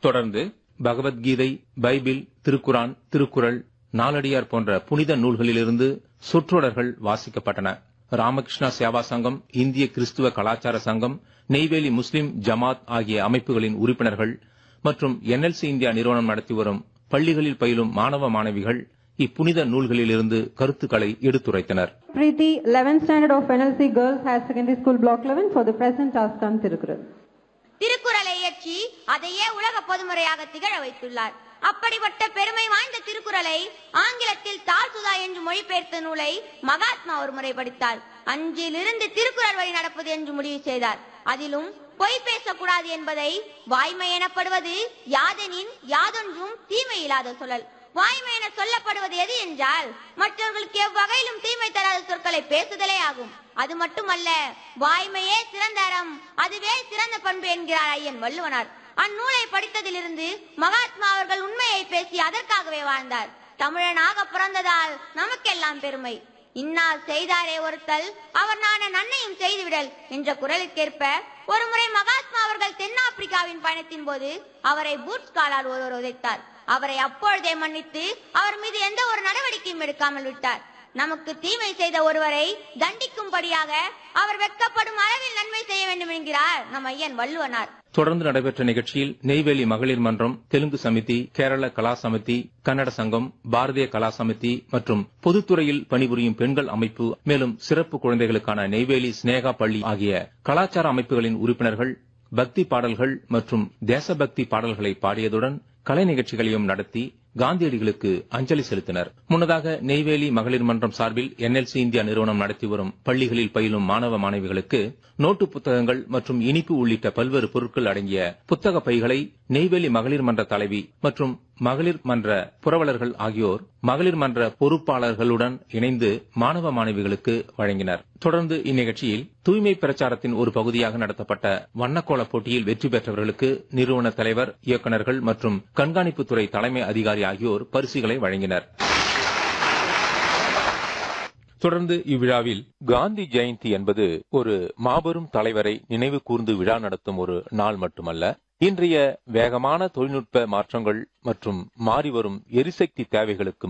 தொடர்ந்து பகவத்கீதை பைபிள் திருக்குரான் திருக்குறள் நாலடியார் போன்ற புனித நூல்களிலிருந்து சொற்றொடர்கள் வாசிக்கப்பட்டன ராமகிருஷ்ணா சேவா சங்கம் இந்திய கிறிஸ்துவ கலாச்சார சங்கம் நெய்வேலி முஸ்லிம் ஜமாத் ஆகிய அமைப்புகளின் உறுப்பினர்கள் மற்றும் என்எல்சி இந்தியா நிறுவனம் நடத்தி வரும் பள்ளிகளில் பயிலும் மாணவ மாணவிகள் இப்புனித நூல்களிலிருந்து கருத்துக்களை எடுத்துரைத்தனர் Preeti, 11th standard of NLC Girls Higher Secondary School Block 11 for the present task on Tirukural. திருக்குறளை இயற்றி அதையே உலக பொதுமுறையாக திகழ வைத்துள்ளார் அப்படிப்பட்ட பெருமை வாய்ந்த திருக்குறளை ஆங்கிலத்தில் தால்சுதா என்று மொழிபெயர்த்த நூலை மகாத்மா ஒரு முறை படித்தார் அஞ்சிலிருந்து திருக்குறள் வழி நடப்பது என்று முடிவு செய்தார் அதிலும் பொய் பேசக்கூடாது என்பதை வாய்மை எனப்படுவது யாதெனின் யாதொன்றும் தீமை இல்லாத சொல்லல் வாய்மை என சொல்லப்படுவது எது என்றால் மற்றவர்களுக்கு எவ்வகையிலும் தீமை தராத சொற்களை பேசுதலே ஆகும் அது மட்டுமல்ல வாய்மையே சிறந்த அறம் அதுவே சிறந்த பண்பு என்கிறார் ஐயன் வள்ளுவனார் அந்நூலை படித்ததிலிருந்து மகாத்மா அவர்கள் உண்மையை பேசி அதற்காகவே வாழ்ந்தார் தமிழனாக பிறந்ததால் நமக்கெல்லாம் பெருமை இன்னார் செய்தாரே ஒருத்தல் அவர் நான நன்மையும் செய்துவிடல் என்ற குரலுக்கேற்ப ஒருமுறை மகாத்மா அவர்கள் தென்னாப்பிரிக்காவின் பயணத்தின் போது அவரை பூட்ஸ் காலால் ஒருவர் உதைத்தார் அவரை அப்பொழுதே மன்னித்து அவர் மீது எந்த ஒரு நடவடிக்கையும் எடுக்காமல் விட்டார் நமக்கு தீமை செய்த ஒருவரை தண்டிக்கும்படியாக அவர் வெட்கப்படும் அளவில் நன்மை செய்ய வேண்டும் என்கிறார் நம் ஐயன் வள்ளுவனார் தொடர்ந்து நடைபெற்ற நிகழ்ச்சியில் நெய்வேலி மகளிர் மன்றம் தெலுங்கு சமிதி கேரள கலா சமிதி கன்னட சங்கம் பாரதிய கலா சமிதி மற்றும் பொதுத்துறையில் பணிபுரியும் பெண்கள் அமைப்பு மேலும் சிறப்பு குழந்தைகளுக்கான நெய்வேலி ஸ்னேகா பள்ளி ஆகிய கலாச்சார அமைப்புகளின் உறுப்பினர்கள் பக்தி பாடல்கள் மற்றும் தேசபக்தி பாடல்களை பாடியதுடன் கலை நிகழ்ச்சிகளையும் நடத்தி காந்தியடிகளுக்கு அஞ்சலி செலுத்தினர் முன்னதாக நெய்வேலி மகளிர் மன்றம் சார்பில் என்எல்சி இந்தியா நிறுவனம் நடத்தி வரும் பள்ளிகளில் பயிலும் மாணவ மாணவிகளுக்கு நோட்டு புத்தகங்கள் மற்றும் இனிப்பு உள்ளிட்ட பல்வேறு பொருட்கள் அடங்கிய புத்தக பைகளை நெய்வேலி மகளிர் மன்ற தலைவி மற்றும் மகளிர் மன்ற புரவலர்கள் ஆகியோர் மகளிர் மன்ற பொறுப்பாளர்களுடன் இணைந்து மாணவ மாணவிகளுக்கு வழங்கினர் தொடர்ந்து இந்நிகழ்ச்சியில் தூய்மை பிரச்சாரத்தின் ஒரு பகுதியாக நடத்தப்பட்ட வண்ணக்கோல போட்டியில் வெற்றி பெற்றவர்களுக்கு நிறுவன தலைவர் இயக்குநர்கள் மற்றும் கண்காணிப்புத்துறை தலைமை அதிகாரி ஆகியோர் பரிசுகளை வழங்கினர் தொடர்ந்து இவ்விழாவில் காந்தி ஜெயந்தி என்பது ஒரு மாபெரும் தலைவரை நினைவு கூர்ந்து விழா நடத்தும் ஒரு நாள் மட்டுமல்ல இன்றைய வேகமான தொழில்நுட்ப மாற்றங்கள் மற்றும் மாறிவரும் எரிசக்தி தேவைகளுக்கு